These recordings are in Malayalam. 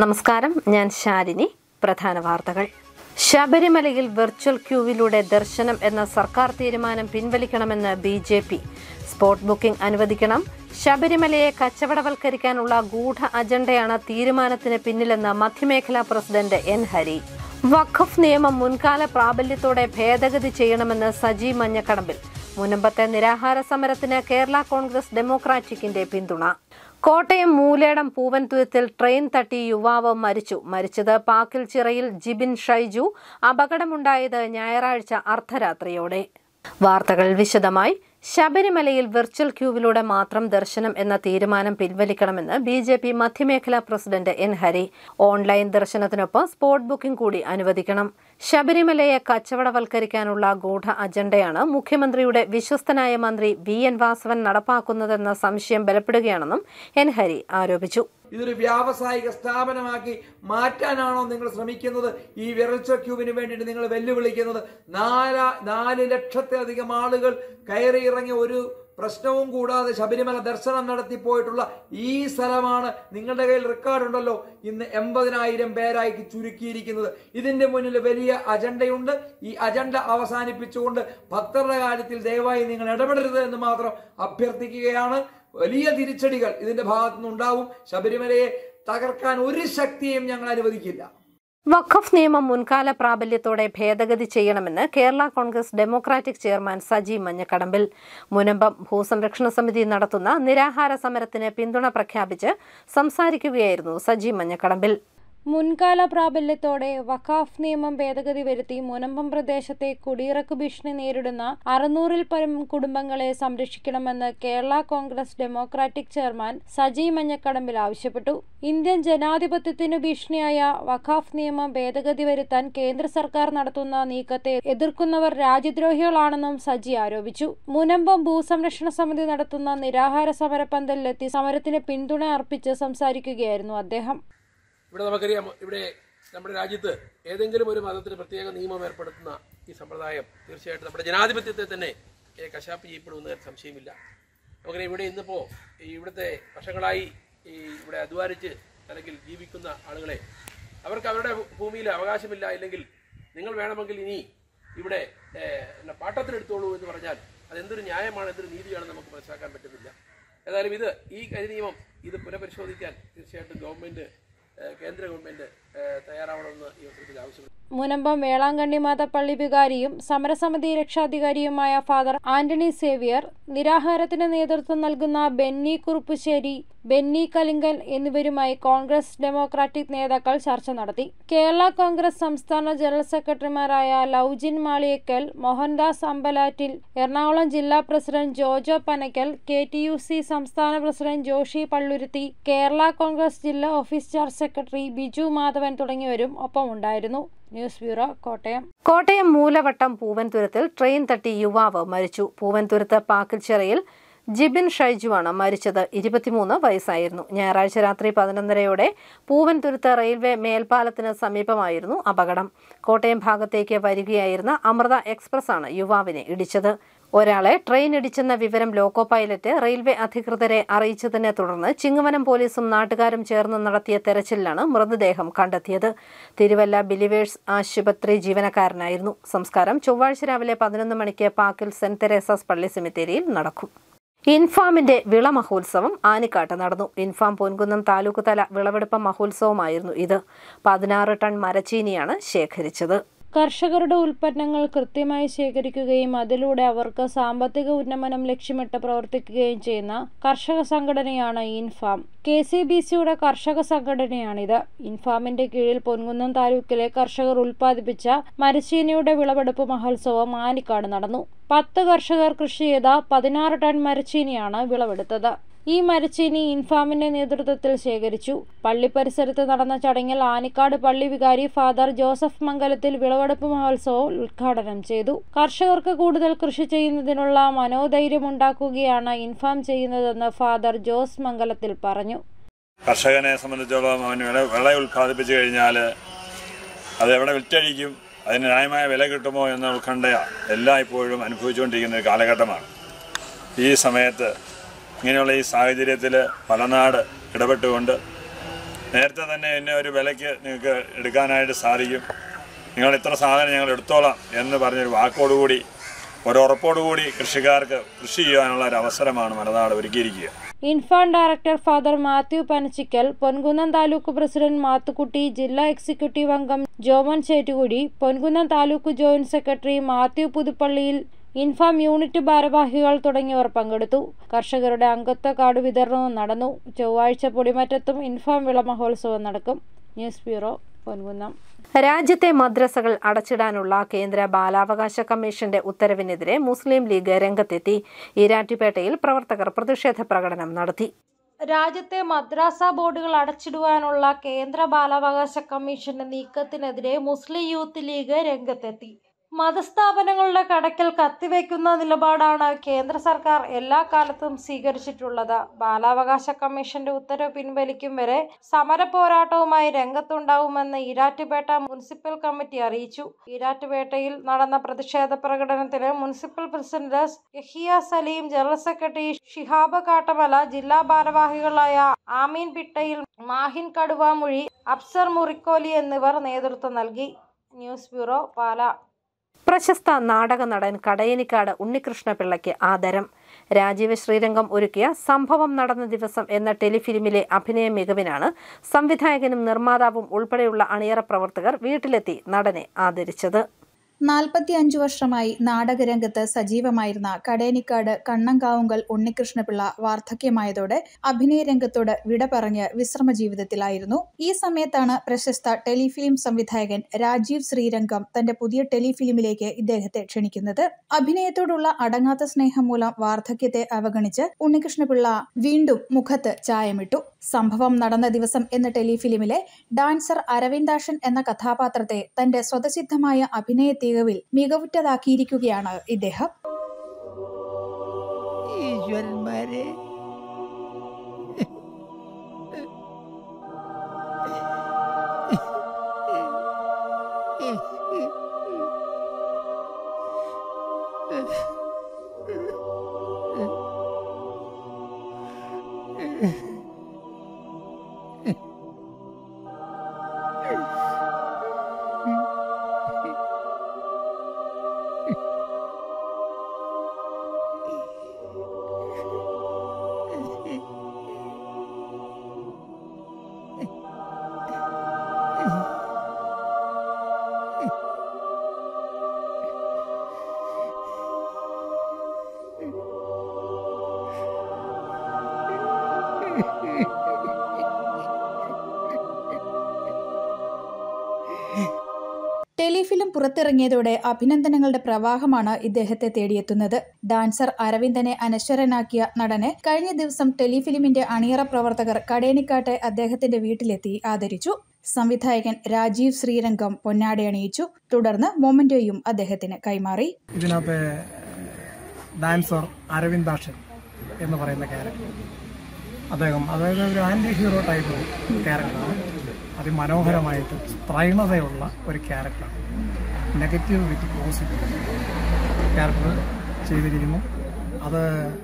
നമസ്കാരം ഞാൻ ശാലിനി പ്രധാന വാർത്തകൾ ശബരിമലയിൽ വെർച്വൽ ക്യൂവിലൂടെ ദർശനം എന്ന സർക്കാർ തീരുമാനം പിൻവലിക്കണമെന്ന് B J P spot booking അനുവദിക്കണം ശബരിമലയെ കച്ചവടവൽക്കരിക്കാനുള്ള ഗൂഢ അജണ്ടയാണ് തീരുമാനത്തിന് പിന്നിലെന്ന് മധ്യമേഖലാ പ്രസിഡന്റ് എൻ ഹരി വഖഫ് നിയമം മുൻകാല പ്രാബല്യത്തോടെ ഭേദഗതി ചെയ്യണമെന്ന് സജി മഞ്ഞക്കടമ്പിൽ മുനമ്പത്തെ നിരാഹാര സമരത്തിന് കേരള കോൺഗ്രസ് ഡെമോക്രാറ്റിക്കിന്റെ പിന്തുണ കോട്ടയം മൂലേടം പൂവൻതുയത്തിൽ ട്രെയിൻ തട്ടി യുവാവ് മരിച്ചു മരിച്ചത് പാക്കിൽ ചിറയിൽ ജിബിൻ ഷൈജു അപകടമുണ്ടായത് ഞായറാഴ്ച അർദ്ധരാത്രിയോടെ വാർത്തകൾ വിശദമായി ശബരിമലയിൽ വെർച്വൽ ക്യൂവിലൂടെ മാത്രം ദർശനം എന്ന തീരുമാനം പിൻവലിക്കണമെന്ന് ബി ജെ പി മധ്യമേഖലാ പ്രസിഡന്റ് എൻ ഹരി ഓൺലൈൻ ദർശനത്തിനൊപ്പം സ്പോട്ട് ബുക്കിംഗ് കൂടി അനുവദിക്കണം ശബരിമലയെ കച്ചവടവൽക്കരിക്കാനുള്ള ഗൂഢ അജണ്ടയാണ് മുഖ്യമന്ത്രിയുടെ വിശ്വസ്തനായ മന്ത്രി വി എൻ വാസവൻ നടപ്പാക്കുന്നതെന്ന സംശയം ബലപ്പെടുകയാണെന്നും എൻ ഹരി ആരോപിച്ചു ഇതൊരു വ്യാവസായിക സ്ഥാപനമാക്കി മാറ്റാനാണോ നിങ്ങൾ ശ്രമിക്കുന്നത് ഈ വിറൽച്ച ക്യൂവിന് വേണ്ടിയിട്ട് നിങ്ങൾ വെല്ലുവിളിക്കുന്നത് നാല നാല് ലക്ഷത്തിലധികം ആളുകൾ കയറി ഇറങ്ങി ഒരു പ്രശ്നവും കൂടാതെ ശബരിമല ദർശനം നടത്തിപ്പോയിട്ടുള്ള ഈ സ്ഥലമാണ് നിങ്ങളുടെ കയ്യിൽ റെക്കോർഡുണ്ടല്ലോ ഇന്ന് എൺപതിനായിരം പേരായി ചുരുക്കിയിരിക്കുന്നത് ഇതിന്റെ മുന്നിൽ വലിയ അജണ്ടയുണ്ട് ഈ അജണ്ട അവസാനിപ്പിച്ചുകൊണ്ട് ഭക്തരുടെ കാര്യത്തിൽ ദയവായി നിങ്ങൾ ഇടപെടരുത് എന്ന് മാത്രം അഭ്യർത്ഥിക്കുകയാണ് വലിയ തിരിച്ചടികൾ ഇതിന്റെ ഭാഗത്തു നിന്നുണ്ടാവും ശബരിമലയെ തകർക്കാൻ ഒരു ശക്തിയും ഞങ്ങൾ അനുവദിക്കില്ല വഖഫ് നിയമം മുൻകാല പ്രാബല്യത്തോടെ ഭേദഗതി ചെയ്യണമെന്ന് കേരള കോൺഗ്രസ് ഡെമോക്രാറ്റിക് ചെയർമാൻ സജി മഞ്ഞക്കടമ്പിൽ മുനമ്പം ഭൂസംരക്ഷണ സമിതി നടത്തുന്ന നിരാഹാര സമരത്തിന് പിന്തുണ പ്രഖ്യാപിച്ച് സംസാരിക്കുകയായിരുന്നു സജി മഞ്ഞക്കടമ്പിൽ മുൻകാല പ്രാബല്യത്തോടെ വഖാഫ് നിയമം ഭേദഗതി വരുത്തി മുനമ്പം പ്രദേശത്തെ കുടിയിറക്ക് ഭീഷണി നേരിടുന്ന അറുന്നൂറിൽ പരം കുടുംബങ്ങളെ സംരക്ഷിക്കണമെന്ന് കേരള കോൺഗ്രസ് ഡെമോക്രാറ്റിക് ചെയർമാൻ സജി മഞ്ഞക്കടമ്പിൽ ആവശ്യപ്പെട്ടു ഇന്ത്യൻ ജനാധിപത്യത്തിനു ഭീഷണിയായ വഖാഫ് നിയമം ഭേദഗതി വരുത്താൻ കേന്ദ്ര സർക്കാർ നടത്തുന്ന നീക്കത്തെ എതിർക്കുന്നവർ രാജ്യദ്രോഹികളാണെന്നും സജി ആരോപിച്ചു മുനമ്പം ഭൂസംരക്ഷണ സമിതി നടത്തുന്ന നിരാഹാര സമരപന്തലിലെത്തി സമരത്തിന് പിന്തുണ അർപ്പിച്ച് സംസാരിക്കുകയായിരുന്നു അദ്ദേഹം ഇവിടെ നമുക്കറിയാം ഇവിടെ നമ്മുടെ രാജ്യത്ത് ഏതെങ്കിലും ഒരു മതത്തിന് പ്രത്യേക നിയമം ഏർപ്പെടുത്തുന്ന ഈ സമ്പ്രദായം തീർച്ചയായിട്ടും നമ്മുടെ ജനാധിപത്യത്തെ തന്നെ ഏ, കശാപ്പ് ചെയ്യപ്പെടുമെന്ന് സംശയമില്ല നമുക്കറിയാം ഇവിടെ ഇന്നിപ്പോൾ ഈ ഇവിടുത്തെ വർഷങ്ങളായി ഈ ഇവിടെ അധ്വാനിച്ച് അല്ലെങ്കിൽ ജീവിക്കുന്ന ആളുകളെ അവർക്ക് അവരുടെ ഭൂമിയിൽ അവകാശമില്ല ഇല്ലെങ്കിൽ നിങ്ങൾ വേണമെങ്കിൽ ഇനി ഇവിടെ ഏ, എന്നാ, പാട്ടത്തിനെടുത്തോളൂ എന്ന് പറഞ്ഞാൽ അതെന്തൊരു ന്യായമാണ് എന്തൊരു നീതിയാണെന്ന് നമുക്ക് മനസ്സിലാക്കാൻ പറ്റുന്നില്ല ഏതായാലും ഇത് ഈ കരി നിയമം ഇത് പുനഃപരിശോധിക്കാൻ തീർച്ചയായിട്ടും ഗവൺമെന്റ് ഏഹ് കേന്ദ്ര ഗവൺമെന്റ് ഏഹ് തയ്യാറാവണമെന്ന് ഈ അവസരത്തിൽ ആവശ്യപ്പെട്ടു മുനമ്പം വേളാങ്കണ്ണി മാതപ്പള്ളി വികാരിയും സമരസമിതി രക്ഷാധികാരിയുമായ ഫാദർ ആന്റണി സേവിയർ നിരാഹാരത്തിന് നേതൃത്വം നൽകുന്ന ബെന്നി കുറുപ്പുശ്ശേരി ബെന്നി കലിങ്കൽ എന്നിവരുമായി കോൺഗ്രസ് ഡെമോക്രാറ്റിക് നേതാക്കൾ ചർച്ച നടത്തി കേരള കോൺഗ്രസ് സംസ്ഥാന ജനറൽ സെക്രട്ടറിമാരായ ലൗജിൻ മാളിയക്കൽ മോഹൻദാസ് അമ്പലാറ്റിൽ എറണാകുളം ജില്ലാ president Jojo Panakkal K T U C സംസ്ഥാന പ്രസിഡന്റ് ജോഷി പള്ളുരുത്തി കേരള കോൺഗ്രസ് ജില്ലാ office charge secretary Biju Madhavan തുടങ്ങിയവരും ഒപ്പമുണ്ടായിരുന്നു ന്യൂസ് ബ്യൂറോ കോട്ടയം കോട്ടയം മൂലവട്ടം പൂവൻതുരത്തിൽ ട്രെയിൻ തട്ടി യുവാവ് മരിച്ചു പൂവൻതുരത്ത് പാക്കിൽച്ചിറയിൽ ജിബിൻ ഷൈജുവാണ് മരിച്ചത് ഇരുപത്തിമൂന്ന് വയസ്സായിരുന്നു ഞായറാഴ്ച രാത്രി പതിനൊന്നരയോടെ പൂവൻതുരുത്ത് റെയിൽവേ മേൽപ്പാലത്തിന് സമീപമായിരുന്നു അപകടം കോട്ടയം ഭാഗത്തേക്ക് വരികയായിരുന്ന അമൃത എക്സ്പ്രസ് ആണ് യുവാവിനെ ഇടിച്ചത് ഒരാളെ ട്രെയിൻ ഇടിച്ചെന്ന വിവരം ലോക്കോ പൈലറ്റ് റെയിൽവേ അധികൃതരെ അറിയിച്ചതിനെ തുടർന്ന് ചിങ്ങവനം പോലീസും നാട്ടുകാരും ചേർന്ന് നടത്തിയ തെരച്ചിലിലാണ് മൃതദേഹം കണ്ടെത്തിയത് തിരുവല്ല ബിലിവേഴ്സ് ആശുപത്രി ജീവനക്കാരനായിരുന്നു സംസ്കാരം ചൊവ്വാഴ്ച രാവിലെ പതിനൊന്ന് മണിക്ക് പാക്കിൽ സെന്റ് തെരേസാസ് പള്ളി സെമിത്തേരിയിൽ നടക്കും ഇൻഫാമിന്റെ വിള മഹോത്സവം ആനിക്കാട്ട് നടന്നു ഇൻഫാം പൊൻകുന്നം താലൂക്ക് തല വിളവെടുപ്പ് മഹോത്സവമായിരുന്നു ഇത് പതിനാറ് ടൺ മരച്ചീനിയാണ് ശേഖരിച്ചത് കർഷകരുടെ ഉൽപ്പന്നങ്ങൾ കൃത്യമായി ശേഖരിക്കുകയും അതിലൂടെ അവർക്ക് സാമ്പത്തിക ഉന്നമനം ലക്ഷ്യമിട്ട് പ്രവർത്തിക്കുകയും ചെയ്യുന്ന കർഷക സംഘടനയാണ് ഇൻഫാം കെ സി ബി സിയുടെ കർഷക സംഘടനയാണിത് ഇൻഫാമിന്റെ കീഴിൽ പൊൻകുന്നം താലൂക്കിലെ കർഷകർ ഉൽപ്പാദിപ്പിച്ച മരച്ചീനിയുടെ വിളവെടുപ്പ് മഹോത്സവം ആനിക്കാട് നടന്നു പത്ത് കർഷകർ കൃഷി ചെയ്ത പതിനാറ് ടൺ മരച്ചീനിയാണ് വിളവെടുത്തത് ഈ മരച്ചീനി ഇൻഫാമിന്റെ നേതൃത്വത്തിൽ ശേഖരിച്ചു പള്ളി പരിസരത്ത് നടന്ന ചടങ്ങിൽ ആനിക്കാട് പള്ളി വികാരി ഫാദർ ജോസഫ് മംഗലത്തിൽ വിളവെടുപ്പ് മഹോത്സവം ഉദ്ഘാടനം ചെയ്തു കർഷകർക്ക് കൂടുതൽ കൃഷി ചെയ്യുന്നതിനുള്ള മനോധൈര്യമുണ്ടാക്കുകയാണ് ഇൻഫാം ചെയ്യുന്നതെന്ന് ഫാദർ ജോസ് മംഗലത്തിൽ പറഞ്ഞു കർഷകനെ സംബന്ധിച്ചോളം അവന് വിള വിള ഉൽപ്പാദിപ്പിച്ചു കഴിഞ്ഞാൽ അത് എവിടെ വിറ്റഴിക്കും അതിന് ന്യായമായ വില കിട്ടുമോ എന്ന ഉത്കണ്ഠ എല്ലാം ഇപ്പോഴും അനുഭവിച്ചുകൊണ്ടിരിക്കുന്ന ഒരു കാലഘട്ടമാണ് ഈ സമയത്ത് ഇങ്ങനെയുള്ള ഈ സാഹചര്യത്തിൽ പലനാട് ഇടപെട്ടുകൊണ്ട് നേരത്തെ തന്നെ എന്നെ ഒരു വിലയ്ക്ക് നിങ്ങൾക്ക് എടുക്കാനായിട്ട് സാധിക്കും നിങ്ങൾ ഇത്ര സാധനം ഞങ്ങൾ എടുത്തോളാം എന്ന് പറഞ്ഞൊരു വാക്കോടുകൂടി ഒരു ഉറപ്പോടുകൂടി കൃഷിക്കാർക്ക് കൃഷി ചെയ്യാനുള്ള ഒരു അവസരമാണ് മലനാട് ഒരുക്കിയിരിക്കുക Infam director Father Mathew Panachickal Ponkunnam taluk president Mathukutty ജില്ലാ എക്സിക്യൂട്ടീവ് അംഗം Joman Chettukudy Ponkunnam taluk joint secretary Mathew പുതുപ്പള്ളിയിൽ ഇൻഫാം യൂണിറ്റ് ഭാരവാഹികൾ തുടങ്ങിയവർ പങ്കെടുത്തു കർഷകരുടെ അംഗത്വ കാർഡ് വിതരണവും നടന്നു ചൊവ്വാഴ്ച പൊടിമറ്റത്തും ഇൻഫാം വിള മഹോത്സവം നടക്കും ന്യൂസ് ബ്യൂറോ പൊൻകുന്നം രാജ്യത്തെ മദ്രസകൾ അടച്ചിടാനുള്ള കേന്ദ്ര ബാലാവകാശ കമ്മീഷന്റെ ഉത്തരവിനെതിരെ മുസ്ലിം ലീഗ് രംഗത്തെത്തി ഈരാറ്റുപേട്ടയിൽ പ്രവർത്തകർ പ്രതിഷേധ പ്രകടനം നടത്തി രാജ്യത്തെ മദ്രാസ ബോർഡുകൾ അടച്ചിടുവാനുള്ള കേന്ദ്ര ബാലാവകാശ കമ്മീഷന്റെ നീക്കത്തിനെതിരെ മുസ്ലിം യൂത്ത് ലീഗ് രംഗത്തെത്തി മതസ്ഥാപനങ്ങളുടെ കടക്കൽ കത്തിവെക്കുന്ന നിലപാടാണ് കേന്ദ്ര സർക്കാർ എല്ലാ കാലത്തും സ്വീകരിച്ചിട്ടുള്ളത് ബാലാവകാശ കമ്മീഷന്റെ ഉത്തരവ് പിൻവലിക്കും വരെ സമര പോരാട്ടവുമായി രംഗത്തുണ്ടാവുമെന്ന് ഈരാറ്റുപേട്ട മുനിസിപ്പൽ കമ്മിറ്റി അറിയിച്ചു ഈരാറ്റുപേട്ടയിൽ നടന്ന പ്രതിഷേധ പ്രകടനത്തിന് municipal president Yahiya Saleem general secretary Shihab Kattamala ജില്ലാ ഭാരവാഹികളായ ആമീൻ പിട്ടയിൽ മാഹിൻ കടുവാമുഴി അഫ്സർ മുറിക്കോലി എന്നിവർ നേതൃത്വം നൽകി ന്യൂസ് ബ്യൂറോ പാല പ്രശസ്ത നാടക നടൻ കടയനിക്കാട് ഉണ്ണികൃഷ്ണപിള്ളയ്ക്ക് ആദരം രാജീവ് ശ്രീരംഗം ഒരുക്കിയ സംഭവം നടന്ന ദിവസം എന്ന ടെലിഫിലിമിലെ അഭിനയ മികവിനാണ് സംവിധായകനും നിർമ്മാതാവും ഉൾപ്പെടെയുള്ള അണിയറ പ്രവർത്തകർ വീട്ടിലെത്തി നടനെ ആദരിച്ചത് നാൽപ്പത്തിയഞ്ചു വർഷമായി നാടകരംഗത്ത് സജീവമായിരുന്ന കടേനിക്കാട് കണ്ണങ്കാവുങ്കൽ ഉണ്ണികൃഷ്ണപിള്ള വാർദ്ധക്യമായതോടെ അഭിനയ രംഗത്തോട് വിട പറഞ്ഞ് വിശ്രമ ജീവിതത്തിലായിരുന്നു ഈ സമയത്താണ് പ്രശസ്ത ടെലിഫിലിം സംവിധായകൻ രാജീവ് ശ്രീരംഗം തന്റെ പുതിയ ടെലിഫിലിമിലേക്ക് ഇദ്ദേഹത്തെ ക്ഷണിക്കുന്നത് അഭിനയത്തോടുള്ള അടങ്ങാത്ത സ്നേഹം മൂലം വാർദ്ധക്യത്തെ അവഗണിച്ച് ഉണ്ണികൃഷ്ണപിള്ള വീണ്ടും മുഖത്ത് ചായമിട്ടു സംഭവം നടന്ന ദിവസം എന്ന ടെലിഫിലിമിലെ ഡാൻസർ അരവിന്ദാഷൻ എന്ന കഥാപാത്രത്തെ തന്റെ സ്വതസിദ്ധമായ അഭിനയ തികവിൽ മികവുറ്റതാക്കിയിരിക്കുകയാണ് ഇദ്ദേഹം ഈശ്വരന്മാരെ ടെലിഫിലിം പുറത്തിറങ്ങിയതോടെ അഭിനന്ദനങ്ങളുടെ പ്രവാഹമാണ് ഇദ്ദേഹത്തെ തേടിയെത്തുന്നത് ഡാൻസർ അരവിന്ദനെ അനശ്വരനാക്കിയ നടനെ കഴിഞ്ഞ ദിവസം ടെലിഫിലിമിന്റെ അണിയറ പ്രവർത്തകർ കടേനിക്കാട്ടെ അദ്ദേഹത്തിന്റെ വീട്ടിലെത്തി ആദരിച്ചു സംവിധായകൻ രാജീവ് ശ്രീരംഗം പൊന്നാടയണിയിച്ചു തുടർന്ന് മൊമന്റോയും അദ്ദേഹത്തിന് കൈമാറി ഇതിനകത്ത് ഡാൻസർ അരവിന്ദാക്ഷൻ എന്ന് പറയുന്ന ക്യാരക്ടർ അദ്ദേഹം അതായത് ഒരു ആൻറ്റി ഹീറോ ടൈപ്പ് ക്യാരക്ടറാണ് അതിമനോഹരമായിട്ട് സ്ത്രൈണതയുള്ള ഒരു ക്യാരക്ടറാണ് നെഗറ്റീവ് വിത്ത് പോസിറ്റീവ് ക്യാരക്ടർ ചെയ്തിരിക്കുന്നു അത്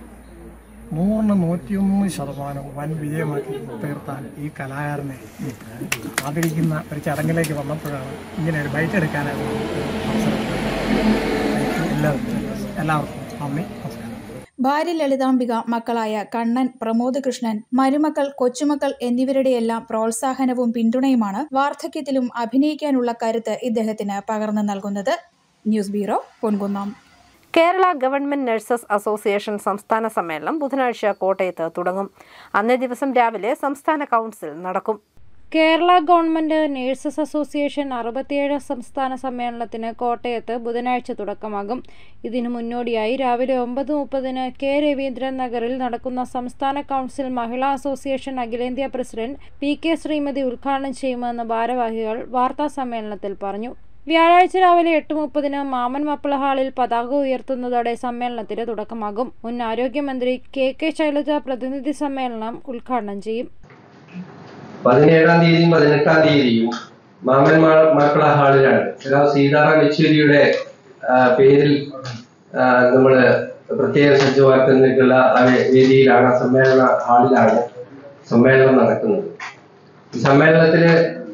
നൂറിന് നൂറ്റിയൊന്ന് ശതമാനം വൻ വിജയമാക്കി തീർത്താൻ ഈ കലാകാരനെ ആദരിക്കുന്ന ഒരു ചടങ്ങിലേക്ക് വന്നപ്പോഴാണ് ഇങ്ങനെ ഒരു ബൈറ്റ് എടുക്കാനായിട്ട് അവസരം എല്ലാവർക്കും എല്ലാവർക്കും നന്ദി നമസ്കാരം ഭാര്യ ലളിതാംബിക മക്കളായ കണ്ണൻ പ്രമോദ് കൃഷ്ണൻ മരുമക്കൾ കൊച്ചുമക്കൾ എന്നിവരുടെയെല്ലാം പ്രോത്സാഹനവും പിന്തുണയുമാണ് വാർദ്ധക്യത്തിലും അഭിനയിക്കാനുള്ള കരുത്ത് ഇദ്ദേഹത്തിന് പകർന്നു നൽകുന്നത് news bureau Ponkunnam Kerala government nurses association സംസ്ഥാന സമ്മേളനം ബുധനാഴ്ച കോട്ടയത്ത് തുടങ്ങും അന്നേ ദിവസം രാവിലെ സംസ്ഥാന കൗൺസിൽ നടക്കും കേരള ഗവൺമെന്റ് നഴ്സസ് അസോസിയേഷൻ അറുപത്തിയേഴ് സംസ്ഥാന സമ്മേളനത്തിന് കോട്ടയത്ത് ബുധനാഴ്ച തുടക്കമാകും ഇതിനു മുന്നോടിയായി രാവിലെ ഒമ്പത് മുപ്പതിന് കെ രവീന്ദ്രൻ നഗറിൽ നടക്കുന്ന സംസ്ഥാന കൗൺസിൽ മഹിളാ അസോസിയേഷൻ അഖിലേന്ത്യാ പ്രസിഡന്റ് പി കെ ശ്രീമതി ഉദ്ഘാടനം ചെയ്യുമെന്ന് ഭാരവാഹികൾ വാർത്താ സമ്മേളനത്തിൽ പറഞ്ഞു വ്യാഴാഴ്ച രാവിലെ എട്ട് മുപ്പതിന് മാമൻ മപ്പിള ഹാളിൽ പതാക ഉയർത്തുന്നതോടെ സമ്മേളനത്തിന് തുടക്കമാകും മുൻ ആരോഗ്യമന്ത്രി കെ കെ ശൈലജ പ്രതിനിധി സമ്മേളനം ഉദ്ഘാടനം ചെയ്യും പതിനേഴാം തീയതിയും പതിനെട്ടാം തീയതിയും മാമൻ മാ- മാപ്പിള ഹാളിലാണ് സഖാവ് സീതാറാം യെച്ചൂരിയുടെ ആ, പേരിൽ ആ, നമ്മള് പ്രത്യേക സജ്ജമാക്കുന്നതിനുള്ള ആ വേ- വേദിയിലാണ് ആ സമ്മേളന ഹാളിലാണ് സമ്മേളനം നടക്കുന്നത് സമ്മേളനത്തില്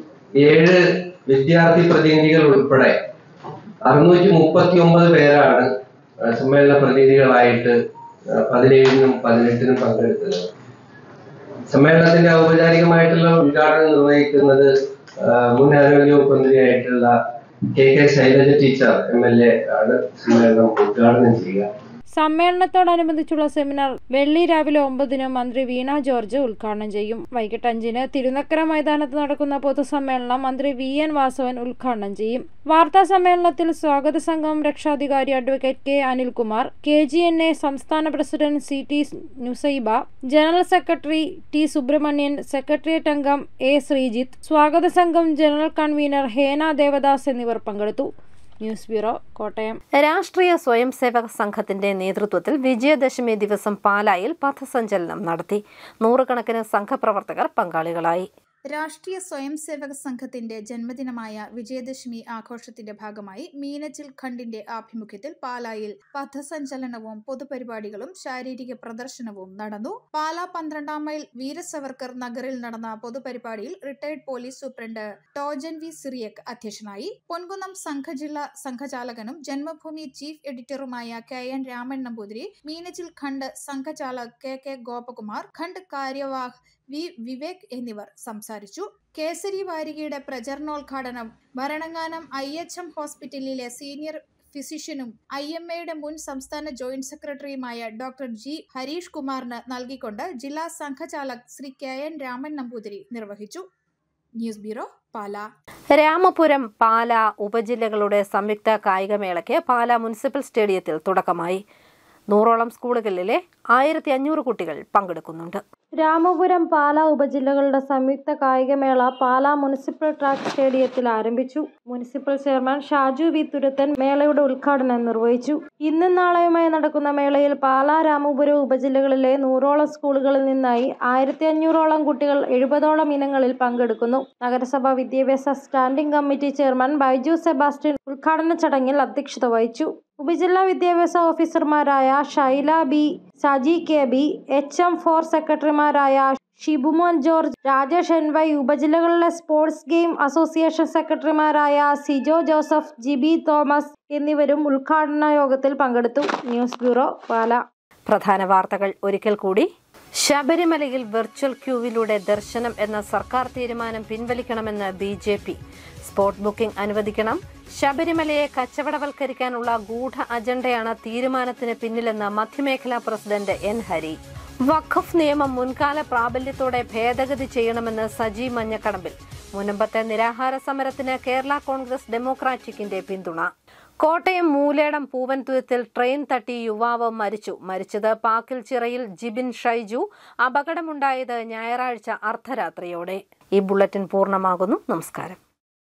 ഏഴ് വിദ്യാർത്ഥി പ്രതിനിധികൾ ഉൾപ്പെടെ അറുന്നൂറ്റി മുപ്പത്തി ഒമ്പത് പേരാണ് ആ, സമ്മേളന പ്രതിനിധികളായിട്ട് ആ, പതിനേഴിനും പതിനെട്ടിനും പങ്കെടുത്തത് സമ്മേളനത്തിന്റെ ഔപചാരികമായിട്ടുള്ള ഉദ്ഘാടനം നിർവഹിക്കുന്നത് ആ, മുൻ ആരോഗ്യ വകുപ്പ് മന്ത്രിയായിട്ടുള്ള K K Shailaja teacher M L A ആണ് സമ്മേളനം ഉദ്ഘാടനം ചെയ്യുക സമ്മേളനത്തോടനുബന്ധിച്ചുള്ള സെമിനാർ വെള്ളി രാവിലെ ഒമ്പതിന് മന്ത്രി വീണ ജോർജ് ഉദ്ഘാടനം ചെയ്യും വൈകിട്ട് അഞ്ചിന് തിരുനക്കര മൈതാനത്ത് നടക്കുന്ന പൊതുസമ്മേളനം മന്ത്രി വി എൻ വാസവൻ ഉദ്ഘാടനം ചെയ്യും വാർത്താ സമ്മേളനത്തിൽ സ്വാഗത സംഘം രക്ഷാധികാരി advocate K Anilkumar K G N A സംസ്ഥാന president C T Nusaiba general secretary T Subramanian secretariat അംഗം എ ശ്രീജിത്ത് സ്വാഗത സംഘം ജനറൽ കൺവീനർ ഹേന ദേവദാസ് എന്നിവർ പങ്കെടുത്തു ന്യൂസ് ബ്യൂറോ കോട്ടയം രാഷ്ട്രീയ സ്വയം സേവക സംഘത്തിന്റെ നേതൃത്വത്തിൽ വിജയദശമി ദിവസം പാലായിൽ പഥസഞ്ചലനം നടത്തി നൂറുകണക്കിന് സംഘപ്രവർത്തകർ പങ്കാളികളായി രാഷ്ട്രീയ സ്വയം സേവക സംഘത്തിന്റെ ജന്മദിനമായ വിജയദശമി ആഘോഷത്തിന്റെ ഭാഗമായി മീനച്ചിൽ ഖണ്ഡിന്റെ ആഭിമുഖ്യത്തിൽ പാലായിൽ പഥസഞ്ചലനവും പൊതുപരിപാടികളും ശാരീരിക പ്രദർശനവും നടന്നു പാലാ പന്ത്രണ്ടാം മൈൽ വീരസവർക്കർ നഗറിൽ നടന്ന പൊതുപരിപാടിയിൽ retired police superintendent Tojan V Cyriac അധ്യക്ഷനായി പൊൻകുന്നം സംഘജില്ലാ സംഘചാലകനും ജന്മഭൂമി ചീഫ് എഡിറ്ററുമായ കെ എൻ രാമൻ നമ്പൂതിരി മീനച്ചിൽ ഖണ്ഡ് സംഘചാലക് കെ കെ ഗോപകുമാർ ഖണ്ഡ് കാര്യവാഹ് വി വിവേക് എന്നിവർ സംസാരിച്ചു കേസരി വാരികയുടെ പ്രചരണോദ്ഘാടനം ഭരണങ്ങാനം ഐ എച്ച് എം ഹോസ്പിറ്റലിലെ സീനിയർ ഫിസിഷ്യനും ഐ എം എയുടെ മുൻ സംസ്ഥാന ജോയിന്റ് സെക്രട്ടറിയുമായ ഡോക്ടർ ജി ഹരീഷ് കുമാറിന് നൽകിക്കൊണ്ട് ജില്ലാ സംഘചാലക് ശ്രീ കെ എൻ രാമൻ നമ്പൂതിരി നിർവഹിച്ചു ന്യൂസ് ബ്യൂറോ പാലാ രാമപുരം പാല ഉപജില്ലകളുടെ സംയുക്ത കായികമേളയ്ക്ക് പാല മുനിസിപ്പൽ സ്റ്റേഡിയത്തിൽ തുടക്കമായി നൂറോളം സ്കൂളുകളിലെ ആയിരത്തി അഞ്ഞൂറ് കുട്ടികൾ പങ്കെടുക്കുന്നുണ്ട് രാമപുരം പാല ഉപജില്ലകളുടെ സംയുക്ത കായികമേള പാല മുനിസിപ്പൽ ട്രാക്ക് സ്റ്റേഡിയത്തിൽ ആരംഭിച്ചു municipal chairman Shaju V Thurathan മേളയുടെ ഉദ്ഘാടനം നിർവഹിച്ചു ഇന്നും നാളെയുമായി നടക്കുന്ന മേളയിൽ പാല രാമപുരം ഉപജില്ലകളിലെ നൂറോളം സ്കൂളുകളിൽ നിന്നായി ആയിരത്തി അഞ്ഞൂറോളം കുട്ടികൾ എഴുപതോളം ഇനങ്ങളിൽ പങ്കെടുക്കുന്നു നഗരസഭാ വിദ്യാഭ്യാസ standing committee chairman Baiju Sebastian ഉദ്ഘാടന ചടങ്ങിൽ അധ്യക്ഷത വഹിച്ചു ഉപജില്ലാ വിദ്യാഭ്യാസ ഓഫീസർമാരായ Shaila B Saji K B H M four സെക്രട്ടറിമാരായ Shibumon George Rajesh N Y ഉപജില്ലകളിലെ സ്പോർട്സ് ഗെയിം അസോസിയേഷൻ സെക്രട്ടറിമാരായ സിജോ ജോസഫ് ജിബി തോമസ് എന്നിവരും ഉദ്ഘാടന യോഗത്തിൽ പങ്കെടുത്തു ന്യൂസ് ബ്യൂറോ പാല പ്രധാന വാർത്തകൾ ഒരിക്കൽ കൂടി ശബരിമലയിൽ വെർച്വൽ ക്യൂവിലൂടെ ദർശനം എന്ന സർക്കാർ തീരുമാനം പിൻവലിക്കണമെന്ന് B J P spot booking അനുവദിക്കണം ശബരിമലയെ കച്ചവടവൽക്കരിക്കാനുള്ള ഗൂഢ അജണ്ടയാണ് തീരുമാനത്തിന് പിന്നിലെന്ന് മധ്യമേഖലാ പ്രസിഡന്റ് എൻ ഹരി വഖഫ് നിയമം മുൻകാല പ്രാബല്യത്തോടെ ഭേദഗതി ചെയ്യണമെന്ന് സജി മഞ്ഞക്കടമ്പിൽ മുനമ്പത്തെ നിരാഹാര സമരത്തിന് കേരള കോൺഗ്രസ് ഡെമോക്രാറ്റിക്കിന്റെ പിന്തുണ കോട്ടയം മൂലേടം പൂവൻതുയത്തിൽ ട്രെയിൻ തട്ടി യുവാവ് മരിച്ചു മരിച്ചത് പാക്കിൽ ചിറയിൽ ജിബിൻ ഷൈജു അപകടമുണ്ടായത് ഞായറാഴ്ച അർദ്ധരാത്രിയോടെ ഈ ബുള്ളറ്റിൻ പൂർണ്ണമാകുന്നു നമസ്കാരം